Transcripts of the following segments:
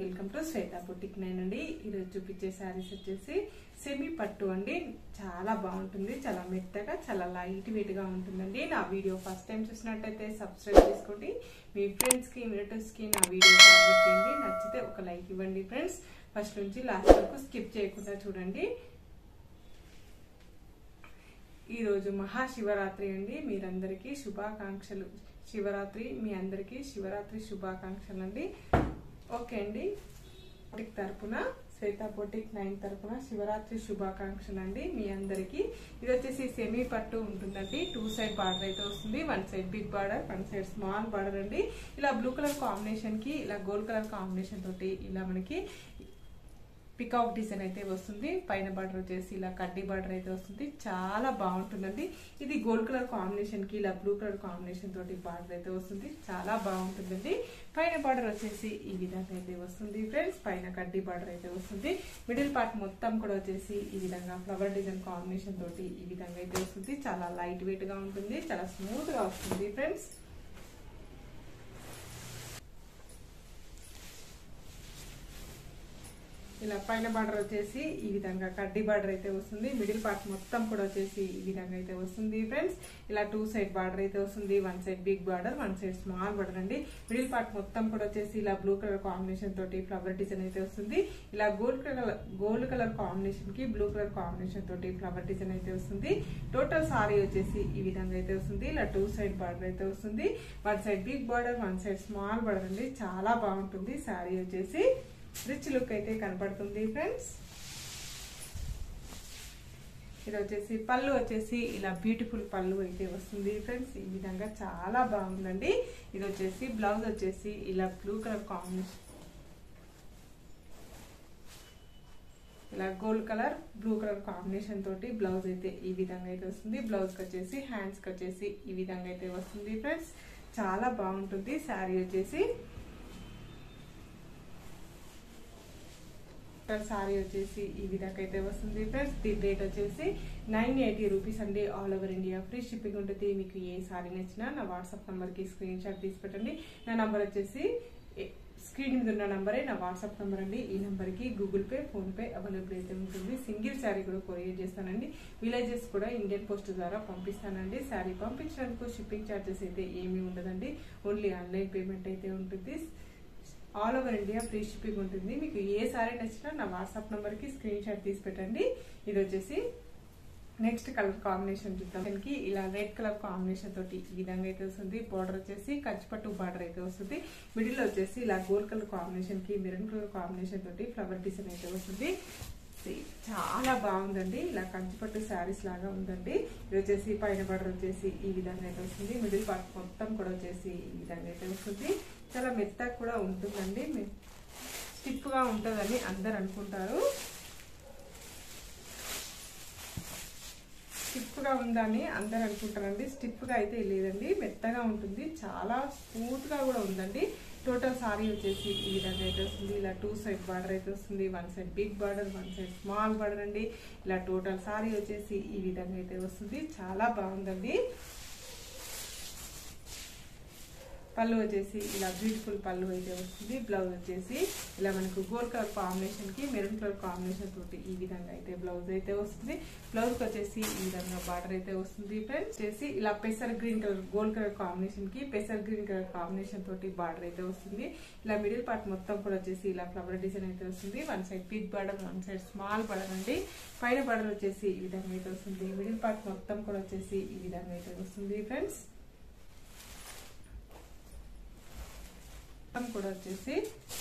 welcome to Shweta boutique nine అండి ఈరోజు చూపించే శారీస్ వచ్చేసి సెమీ పట్టు అండి చాలా బాగుంటుంది చాలా మెత్తగా చాలా లైట్ వెయిట్ గా ఉంటుందండి నా వీడియో ఫస్ట్ టైం చూసినట్టయితే సబ్స్క్రైబ్ చేసుకోండి మీ ఫ్రెండ్స్ కి రిలేటివ్స్ కి నా వీడియో ఫార్వర్డ్ చేయండి నచ్చితే ఒక లైక్ ఇవ్వండి ఫ్రెండ్స్ ఫస్ట్ నుంచి లాస్ట్ వరకు స్కిప్ చేయకుండా చూడండి ఈరోజు మహాశివరాత్రి అండి మీరందరికీ శుభాకాంక్షలు శివరాత్రి మీ అందరికీ శివరాత్రి శుభాకాంక్షలు అండి ఓకే అండి బొటిక్ తరపున శ్వేత బొటిక్ నైన్ తరపున శివరాత్రి శుభాకాంక్షలు అండి మీ అందరికీ ఇది వచ్చేసి సెమీ పట్టు ఉంటుందండి టూ సైడ్ బార్డర్ అయితే వస్తుంది one side big border one side small border అండి ఇలా బ్లూ కలర్ కాంబినేషన్ కి ఇలా గోల్డ్ కలర్ కాంబినేషన్ తోటి ఇలా మనకి పికాక్ డిజైన్ అయితే వస్తుంది పైన బార్డర్ వచ్చేసి ఇలా కడ్డీ బార్డర్ అయితే వస్తుంది చాలా బాగుంటుందండి ఇది గోల్డ్ కలర్ కాంబినేషన్ కి ఇలా బ్లూ కలర్ కాంబినేషన్ తోటి బార్డర్ అయితే వస్తుంది చాలా బాగుంటుందండి పైన బార్డర్ వచ్చేసి ఈ విధంగా అయితే వస్తుంది ఫ్రెండ్స్ పైన కడ్డీ బార్డర్ అయితే వస్తుంది మిడిల్ పార్ట్ మొత్తం కూడా వచ్చేసి ఈ విధంగా ఫ్లవర్ డిజైన్ కాంబినేషన్ తోటి ఈ విధంగా అయితే వస్తుంది చాలా లైట్ వెయిట్ గా ఉంటుంది చాలా స్మూత్ గా వస్తుంది ఫ్రెండ్స్ ఇలా పైన బార్డర్ వచ్చేసి ఈ విధంగా కడ్డీ బార్డర్ అయితే వస్తుంది మిడిల్ పార్ట్ మొత్తం కూడా వచ్చేసి ఈ విధంగా అయితే వస్తుంది ఫ్రెండ్స్ ఇలా టూ సైడ్ బార్డర్ అయితే వస్తుంది one side big border one side small border అండి మిడిల్ పార్ట్ మొత్తం కూడా వచ్చేసి ఇలా బ్లూ కలర్ కాంబినేషన్ తోటి ఫ్లవర్ డిజైన్ అయితే వస్తుంది ఇలా gold colour gold colour combination కి బ్లూ కలర్ కాంబినేషన్ తోటి ఫ్లవర్ డిజైన్ అయితే వస్తుంది టోటల్ సారీ వచ్చేసి ఈ విధంగా అయితే వస్తుంది ఇలా టూ సైడ్ బార్డర్ అయితే వస్తుంది one side big border one side small border అండి చాలా బాగుంటుంది సారీ వచ్చేసి రిచ్ లుక్ అయితే కనపడుతుంది ఫ్రెండ్స్ ఇది వచ్చేసి పళ్ళు వచ్చేసి ఇలా బ్యూటిఫుల్ పళ్ళు అయితే వస్తుంది ఫ్రెండ్స్ ఈ విధంగా చాలా బాగుందండి ఇది వచ్చేసి బ్లౌజ్ వచ్చేసి ఇలా బ్లూ కలర్ కాంబినేషన్ ఇలా gold colour blue colour combination తోటి బ్లౌజ్ అయితే ఈ విధంగా అయితే వస్తుంది బ్లౌజ్కి వచ్చేసి హ్యాండ్స్కి వచ్చేసి ఈ విధంగా అయితే వస్తుంది ఫ్రెండ్స్ చాలా బాగుంటుంది శారీ వచ్చేసి సారీ వచ్చేసి ఈ విధంగా అయితే వస్తుంది ఫ్రెండ్స్ దీని రేట్ వచ్చేసి నైన్ ఎయిటీ రూపీస్ అండి all over India free shipping ఉంటుంది మీకు ఏ సారీ నచ్చినా నా వాట్సాప్ నెంబర్కి స్క్రీన్ షాట్ తీసి పెట్టండి నా నంబర్ వచ్చేసి స్క్రీన్ మీద ఉన్న నంబరే నా వాట్సాప్ నెంబర్ అండి ఈ నెంబర్కి గూగుల్ పే ఫోన్పే అవైలబుల్ అయితే ఉంటుంది సింగిల్ శారీ కూడా కొరియర్ చేస్తానండి విలేజెస్ కూడా ఇండియన్ పోస్ట్ ద్వారా పంపిస్తానండి శారీ పంపించడానికి షిప్పింగ్ ఛార్జెస్ అయితే ఏమీ ఉండదండి ఓన్లీ ఆన్లైన్ పేమెంట్ అయితే ఉంటుంది all over India free shipping ఉంటుంది మీకు ఏ సారీ నచ్చినా నా వాట్సాప్ నెంబర్కి స్క్రీన్ షాట్ తీసి పెట్టండి ఇది వచ్చేసి నెక్స్ట్ కలర్ కాంబినేషన్ చూద్దాం దానికి ఇలా రెడ్ కలర్ కాంబినేషన్ తోటి ఈ విధంగా అయితే వస్తుంది బార్డర్ వచ్చేసి కంచిపట్టు బార్డర్ అయితే వస్తుంది మిడిల్ వచ్చేసి ఇలా గోల్డ్ కలర్ కాంబినేషన్ కి మెరూన్ కలర్ కాంబినేషన్ తోటి ఫ్లవర్ డిజైన్ అయితే వస్తుంది చాలా బాగుందండి ఇలా కంచిపట్టు శారీస్ లాగా ఉందండి ఇది వచ్చేసి పైన బార్డర్ వచ్చేసి ఈ విధంగా అయితే వస్తుంది మిడిల్ పార్ట్ మొత్తం కూడా వచ్చేసి ఈ విధంగా అయితే వస్తుంది చాలా మెత్తగా కూడా ఉంటుందండి స్టిప్ గా ఉంటుందని అందరు అనుకుంటారు స్టిప్ గా ఉందని అందరు అనుకుంటారండి స్టిప్ గా అయితే లేదండి మెత్తగా ఉంటుంది చాలా స్మూత్ గా కూడా ఉందండి టోటల్ సారీ వచ్చేసి ఈ విధంగా అయితే వస్తుంది ఇలా టూ సైడ్ బార్డర్ అయితే వస్తుంది one side big border one side small border అండి ఇలా టోటల్ సారీ వచ్చేసి ఈ విధంగా అయితే వస్తుంది చాలా బాగుందండి పళ్ళు వచ్చేసి ఇలా బ్యూటిఫుల్ పళ్ళు అయితే వస్తుంది బ్లౌజ్ వచ్చేసి ఇలా మనకు గోల్డ్ కలర్ కాంబినేషన్ కి మెరూన్ కలర్ కాంబినేషన్ తోటి ఈ విధంగా అయితే బ్లౌజ్ అయితే వస్తుంది బ్లౌజ్ వచ్చేసి ఈ విధంగా బార్డర్ అయితే వస్తుంది ఫ్రెండ్స్ వచ్చేసి ఇలా పెసర్ green colour gold colour combination కి పెసర్ గ్రీన్ కలర్ కాంబినేషన్ తోటి బార్డర్ అయితే వస్తుంది ఇలా మిడిల్ పార్ట్ మొత్తం కూడా వచ్చేసి ఇలా ఫ్లవర్ డిజైన్ అయితే వస్తుంది one side big border one side small border అండి పైన బార్డర్ వచ్చేసి ఈ విధంగా అయితే వస్తుంది మిడిల్ పార్ట్ మొత్తం కూడా వచ్చేసి ఈ విధంగా అయితే వస్తుంది ఫ్రెండ్స్ మొత్తం కూడా వచ్చేసి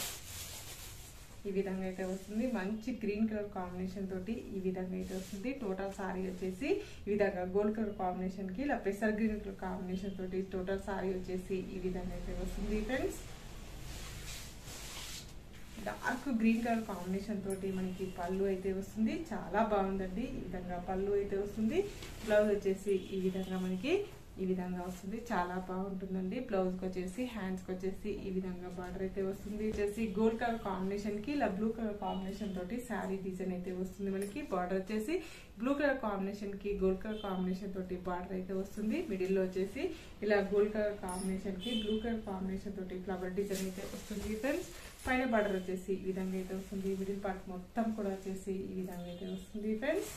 ఈ విధంగా అయితే వస్తుంది మంచి గ్రీన్ కలర్ కాంబినేషన్ తోటి ఈ విధంగా అయితే వస్తుంది టోటల్ సారీ వచ్చేసి ఈ విధంగా గోల్డ్ కలర్ కాంబినేషన్ కి ఇలా పెసర్ గ్రీన్ కలర్ కాంబినేషన్ తోటి టోటల్ సారీ వచ్చేసి ఈ విధంగా అయితే వస్తుంది friends dark green colour combination తోటి మనకి పళ్ళు అయితే వస్తుంది చాలా బాగుందండి ఈ విధంగా పళ్ళు అయితే వస్తుంది బ్లౌజ్ వచ్చేసి ఈ విధంగా మనకి ఈ విధంగా వస్తుంది చాలా బాగుంటుందండి బ్లౌజ్ కి వచ్చేసి హ్యాండ్స్ కి వచ్చేసి ఈ విధంగా బార్డర్ అయితే వస్తుంది వచ్చేసి గోల్డ్ కలర్ కాంబినేషన్ కి ఇలా బ్లూ కలర్ కాంబినేషన్ తోటి శారీ డిజైన్ అయితే వస్తుంది మనకి బార్డర్ వచ్చేసి బ్లూ కలర్ కాంబినేషన్ కి గోల్డ్ కలర్ కాంబినేషన్ తోటి బార్డర్ అయితే వస్తుంది మిడిల్ లో వచ్చేసి ఇలా గోల్డ్ కలర్ కాంబినేషన్ కి బ్లూ కలర్ కాంబినేషన్ తోటి ఫ్లవర్ డిజైన్ అయితే వస్తుంది ఫ్రెండ్స్ పైన బార్డర్ వచ్చేసి ఈ విధంగా అయితే వస్తుంది మిడిల్ పార్ట్ మొత్తం కూడా వచ్చేసి ఈ విధంగా అయితే వస్తుంది ఫ్రెండ్స్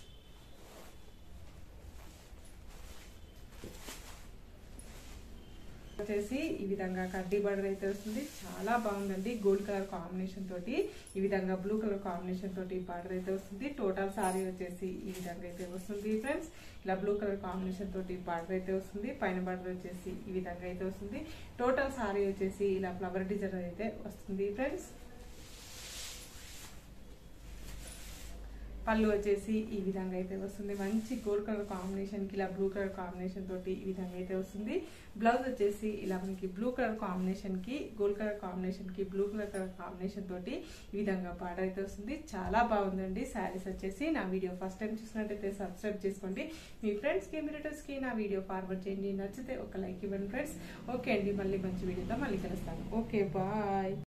వచ్చేసి ఈ విధంగా కడ్డీ బార్డర్ అయితే వస్తుంది చాలా బాగుందండి గోల్డ్ కలర్ కాంబినేషన్ తోటి ఈ విధంగా బ్లూ కలర్ కాంబినేషన్ తోటి బార్డర్ అయితే వస్తుంది టోటల్ సారీ వచ్చేసి ఈ విధంగా అయితే వస్తుంది ఫ్రెండ్స్ ఇలా బ్లూ కలర్ కాంబినేషన్ తోటి బార్డర్ అయితే వస్తుంది పైన బార్డర్ వచ్చేసి ఈ విధంగా అయితే వస్తుంది టోటల్ సారీ వచ్చేసి ఇలా ఫ్లవర్ డిజైన్ అయితే వస్తుంది ఫ్రెండ్స్ పళ్ళు వచ్చేసి ఈ విధంగా అయితే వస్తుంది మంచి గోల్డ్ కలర్ కాంబినేషన్ కి ఇలా బ్లూ కలర్ కాంబినేషన్ తోటి ఈ విధంగా అయితే వస్తుంది బ్లౌజ్ వచ్చేసి ఇలా మనకి బ్లూ కలర్ కాంబినేషన్ కి గోల్డ్ కలర్ కాంబినేషన్ కి బ్లూ కలర్ కలర్ కాంబినేషన్ తోటి ఈ విధంగా బార్డర్ అయితే వస్తుంది చాలా బాగుందండి శారీస్ వచ్చేసి నా వీడియో ఫస్ట్ టైం చూసినట్టయితే సబ్స్క్రైబ్ చేసుకోండి మీ ఫ్రెండ్స్ కి మీ రిలేటివ్స్ కి నా వీడియో ఫార్వర్డ్ చేయండి నచ్చితే ఒక లైక్ ఇవ్వండి ఫ్రెండ్స్ ఓకే అండి మళ్ళీ మంచి వీడియోతో మళ్ళీ కలుస్తాను ఓకే బాయ్